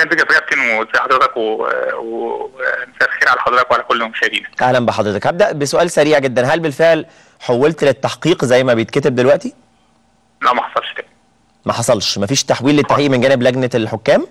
اهلا بك يا كابتن وازي حضرتك و- و- ومساء الخير على حضرتك وعلى كل المشاهدين اهلا بحضرتك هبدا بسؤال سريع جدا هل بالفعل حولت للتحقيق زي ما بيتكتب دلوقتي لا ما حصلش كده ما حصلش مفيش تحويل للتحقيق من جانب لجنه الحكام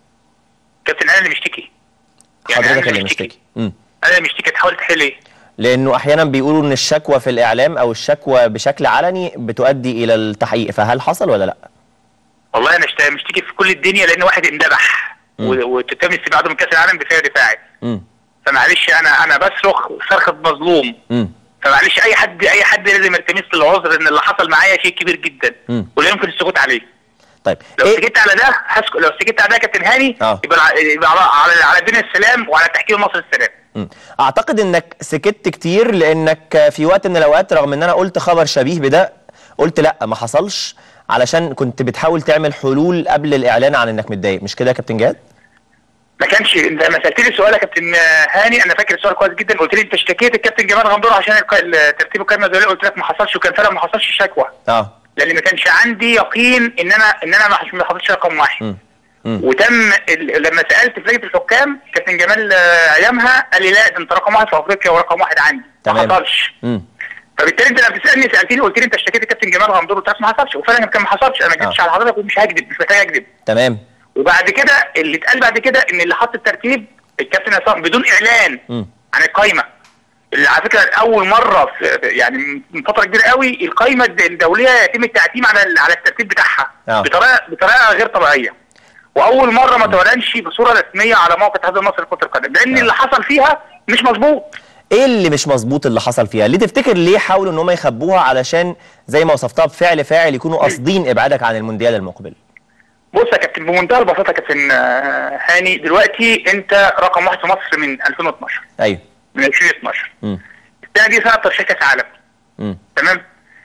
كابتن انا اللي مشتكي يعني أنا حضرتك اللي مشتكي امم انا اللي مشتكي تحاول تحل ايه؟ لانه احيانا بيقولوا ان الشكوى في الاعلام او الشكوى بشكل علني بتؤدي الى التحقيق فهل حصل ولا لا والله انا اشت- مشتكي في كل الدنيا لان واحد اندبح مم. و- وتتم استبعاده من كاس العالم بفعل دفاعي امم فمعلش انا انا بصرخ صرخه مظلوم امم فمعلش اي حد اي حد لازم يلتمس لي العذر ان اللي حصل معايا شيء كبير جدا مم. ولا يمكن السكوت عليه طيب لو ايه سكت على ده هسكت لو سكت على ده يا كابتن هاني آه. يبقى الع- يبقى على على, على الدنيا السلام وعلى تحكيم مصر السلام مم. اعتقد انك سكت كتير لانك في وقت من الاوقات رغم ان انا قلت خبر شبيه بده قلت لا ما حصلش علشان كنت بتحاول تعمل حلول قبل الاعلان عن انك متضايق مش كده يا كابتن جهاد ما كانش انت لما سالتني السؤال يا كابتن هاني انا فاكر السؤال كويس جدا قلت لي انت اشتكيت الكابتن جمال غندور عشان الق- ترتيب القائمه الدوليه قلت لك ما حصلش وكان فعلا ما حصلش شكوى اه لان ما كانش عندي يقين ان انا ان انا ما ما حصلش رقم واحد مم. مم. وتم ال... لما سالت في لجنه الحكام كابتن جمال آه، ايامها قال لي لا ده انت رقم واحد في افريقيا ورقم واحد عندي ما تمام. حصلش مم. فبالتالي انت لما بتسالني سالتني قلت لي انت اشتكيت الكابتن جمال غندور قلت لك ما حصلش وفعلا كان ما حصلش انا ما كدبتش آه. على حضرتك ومش هكذب مش محتاج اكذب تمام وبعد كده اللي اتقال بعد كده ان اللي حط الترتيب الكابتن عصام بدون اعلان مم. عن القايمه اللي على فكره اول مره في يعني من فتره كبيره قوي القايمه الد- الدوليه يتم التعتيم على ال- على الترتيب بتاعها آه. بطريقه بطريقه غير طبيعيه واول مره ما تعلنش بصوره رسميه على موقع الاتحاد المصري لكره القدم لان آه. اللي حصل فيها مش مظبوط ايه اللي مش مظبوط اللي حصل فيها ليه تفتكر ليه حاولوا ان هم يخبوها علشان زي ما وصفتها بفعل فاعل يكونوا قاصدين ابعادك عن المونديال المقبل بص يا كابتن بمنتهى البساطه يا كابتن آه، هاني دلوقتي انت رقم واحد في مصر من 2012 ايوه من 2012 مم. السنه دي سنه ترشيح كاس عالم مم. تمام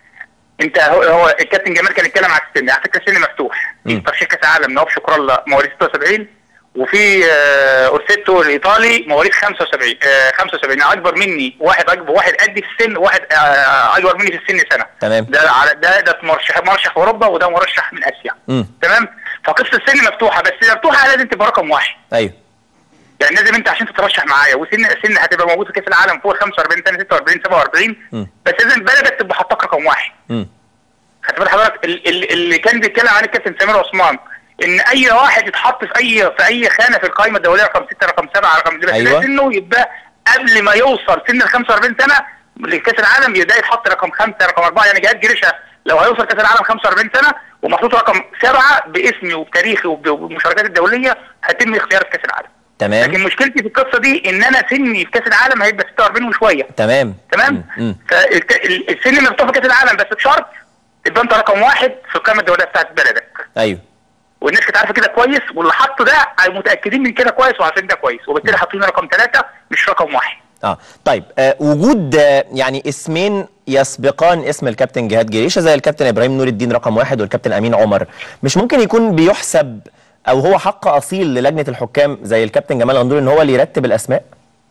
انت هو, هو الكابتن جمال كان اتكلم على السن على فكره السن مفتوح في مم. ترشيح كاس عالم نواف شكر الله مواليد 76 وفي آه، اورسيتو الايطالي مواليد 75 آه، 75 يعني اكبر مني واحد اكبر واحد قدي في السن واحد آه، اكبر مني في السن سنه تمام. ده على ده ده مرشح مرشح في اوروبا وده مرشح من اسيا مم. تمام فقصه السن مفتوحه بس مفتوحه لازم تبقى رقم واحد ايوه يعني لازم انت عشان تترشح معايا وسن سن هتبقى موجود في كاس العالم فوق 45 سنه 46 47 مم. بس لازم بلدك تبقى حاطاك رقم واحد مم. خدت بال حضرتك ال- ال- اللي كان بيتكلم عن الكابتن سمير عثمان ان اي واحد يتحط في اي في اي خانه في القائمه الدوليه رقم 6 رقم 7 رقم بس أيوة. لازم انه يبقى قبل ما يوصل سن ال 45 سنه لكاس العالم يبدا يتحط رقم 5 رقم 4 يعني جهاد جريشه لو هيوصل كاس العالم 45 سنه ومحطوط رقم 7 باسمي وبتاريخي وب- وبالمشاركات الدوليه هيتم اختياري في كاس العالم تمام لكن مشكلتي في القصه دي ان انا سني في كاس العالم هيبقى 46 وشويه تمام تمام مم. مم. فالسن مفتوح في كاس العالم بس بشرط تبقى انت رقم واحد في القائمه الدوليه بتاعت بلدك ايوه والناس كانت عارفه كده كويس واللي حطه ده متاكدين من كده كويس وعارفين ده كويس وبالتالي حاطين رقم ثلاثه مش رقم واحد اه طيب آه وجود آه يعني اسمين يسبقان اسم الكابتن جهاد جريشه زي الكابتن ابراهيم نور الدين رقم واحد والكابتن امين عمر مش ممكن يكون بيحسب او هو حق اصيل للجنه الحكام زي الكابتن جمال غندور ان هو اللي يرتب الاسماء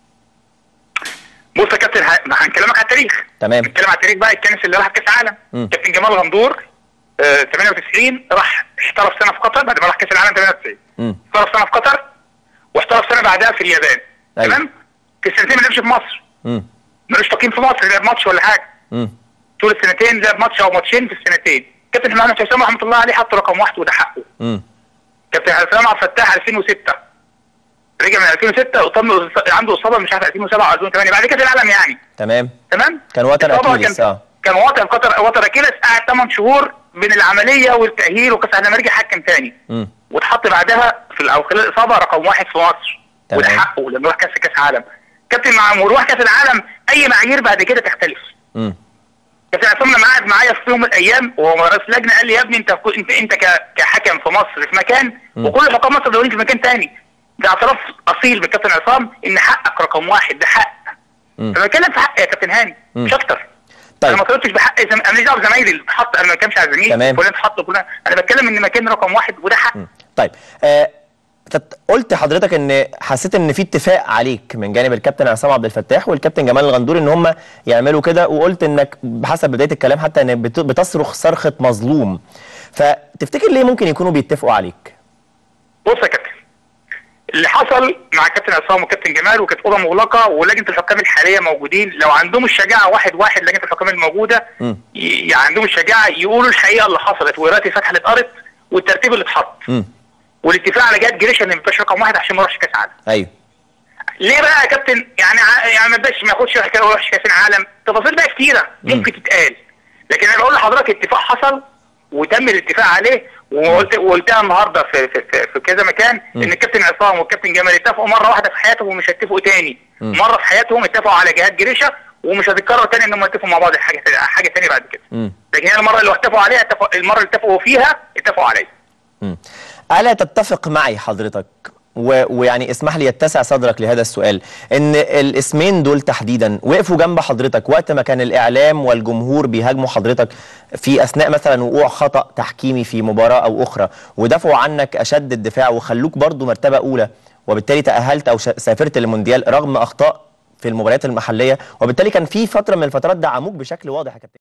بص يا كابتن ه- ما هنكلمك على التاريخ تمام. نتكلم على التاريخ بقى الكنس اللي راح كاس عالم مم. كابتن جمال غندور آه 98 راح احترف سنه في قطر بعد ما راح كاس العالم 98 مم. احترف سنه في قطر واحترف سنه بعدها في اليابان أيوة. تمام في السنتين ما لعبش في مصر مم. ملوش تقييم في مصر لعب ماتش ولا حاجه مم. طول السنتين لعب ماتش او ماتشين في السنتين كابتن محمد حسام رحمه الله عليه حط رقم واحد وده حقه مم. كابتن حسام عبد الفتاح 2006 رجع من 2006 وتم عنده اصابه مش عارف 2007 او 2008 بعد كده العالم يعني تمام تمام كان وتر الإصابة أكيليس، كان- آه. كان وتر قطر وتر اكيلس قعد 8 شهور بين العمليه والتاهيل وكاس لما رجع حكم تاني مم. واتحط بعدها في او خلال الاصابه رقم واحد في مصر تمام. وده حقه لما راح كاس كاس عالم كابتن مع مروح كاس العالم اي معايير بعد كده تختلف مم. كابتن عصام لما قعد معايا في يوم من الايام وهو رئيس لجنه قال لي يا ابني انت انت انت ك- كحكم في مصر في مكان مم. وكل حكام مصر دولين في مكان تاني ده اعتراف اصيل بالكابتن عصام ان حقك رقم واحد ده حق مم. انا بتكلم في حق يا كابتن هاني مم. مش اكتر طيب. انا ما طلبتش بحق زم... انا ماليش دعوه بزمايلي اللي اتحط انا ما بتكلمش على زميلي تمام. فلان اتحط فلان انا بتكلم ان مكان رقم واحد وده حق مم. طيب آه فت- قلت حضرتك ان حسيت ان في اتفاق عليك من جانب الكابتن عصام عبد الفتاح والكابتن جمال الغندور ان هم يعملوا كده وقلت انك بحسب بدايه الكلام حتى ان بت- بتصرخ صرخه مظلوم فتفتكر ليه ممكن يكونوا بيتفقوا عليك بص يا كابتن حصل مع الكابتن عصام والكابتن جمال وكانت اوضه مغلقه ولجنه الحكام الحاليه موجودين لو عندهم الشجاعه واحد واحد لجنه الحكام الموجوده مم. ي- يعني عندهم الشجاعه يقولوا الحقيقه اللي حصلت وراتي فتحه اللي اتقرت والترتيب اللي اتحط مم. والاتفاق على جهاد جريشه ان ما يبقاش رقم واحد عشان ما يروحش كاس عالم ايوه ليه بقى يا كابتن يعني ع- يعني ما يبقاش ما ياخدش كاس يروحش كاس العالم تفاصيل بقى كتيره ممكن تتقال لكن انا بقول لحضرتك اتفاق حصل وتم الاتفاق عليه وقلت وقلتها النهارده في في في, في كذا مكان ان الكابتن عصام والكابتن جمال اتفقوا مره واحده في حياتهم ومش هيتفقوا تاني مره في حياتهم اتفقوا على جهاد جريشه ومش هتتكرر تاني ان هم يتفقوا مع بعض حاجه حاجه تانيه بعد كده مم. لكن هي المره اللي اتفقوا عليها اتفقوا المره اللي اتفقوا فيها اتفقوا عليها مم. ألا تتفق معي حضرتك و... ويعني اسمح لي يتسع صدرك لهذا السؤال ان الاسمين دول تحديدا وقفوا جنب حضرتك وقت ما كان الاعلام والجمهور بيهاجموا حضرتك في اثناء مثلا وقوع خطا تحكيمي في مباراه او اخرى ودافعوا عنك اشد الدفاع وخلوك برضو مرتبه اولى وبالتالي تاهلت او ش- سافرت للمونديال رغم اخطاء في المباريات المحليه وبالتالي كان في فتره من الفترات دعموك بشكل واضح يا كابتن